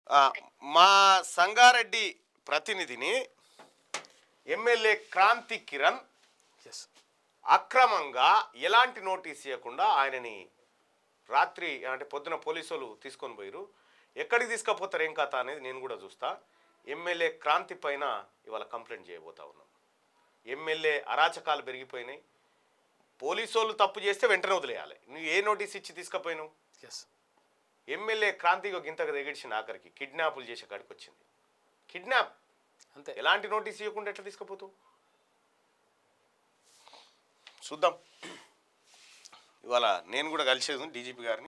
ఆ, మా సంగారెడ్డి ప్రతినిధిని ఎమ్మెల్యే క్రాంతి కిరణ్ ఎస్ అక్రమంగా ఎలాంటి నోటీస్ ఇవ్వకుండా ఆయనని రాత్రి అంటే పొద్దున పోలీసులు తీసుకొని పోయారు ఎక్కడికి తీసుకుపోతారు ఏం కథ అనేది నేను కూడా చూస్తా ఎమ్మెల్యే క్రాంతి పైన ఇవాళ కంప్లైంట్ చేయబోతా ఉన్నాం ఎమ్మెల్యే అరాచకాలు పెరిగిపోయినాయి పోలీసు వాళ్ళు తప్పు చేస్తే వెంటనే వదిలేయాలి నువ్వు ఏ నోటీస్ ఇచ్చి తీసుకుపోయినావు ఎస్ ఎమ్మెల్యే క్రాంతిగా గింతకు తెగిడిచిన ఆఖరికి కిడ్నాపులు చేసే కాడికి వచ్చింది కిడ్నాప్ అంతే ఎలాంటి నోటీస్ ఇవ్వకుండా ఎట్లా తీసుకుపోతావు చూద్దాం ఇవాళ నేను కూడా కలిసేది డీజీపీ గారిని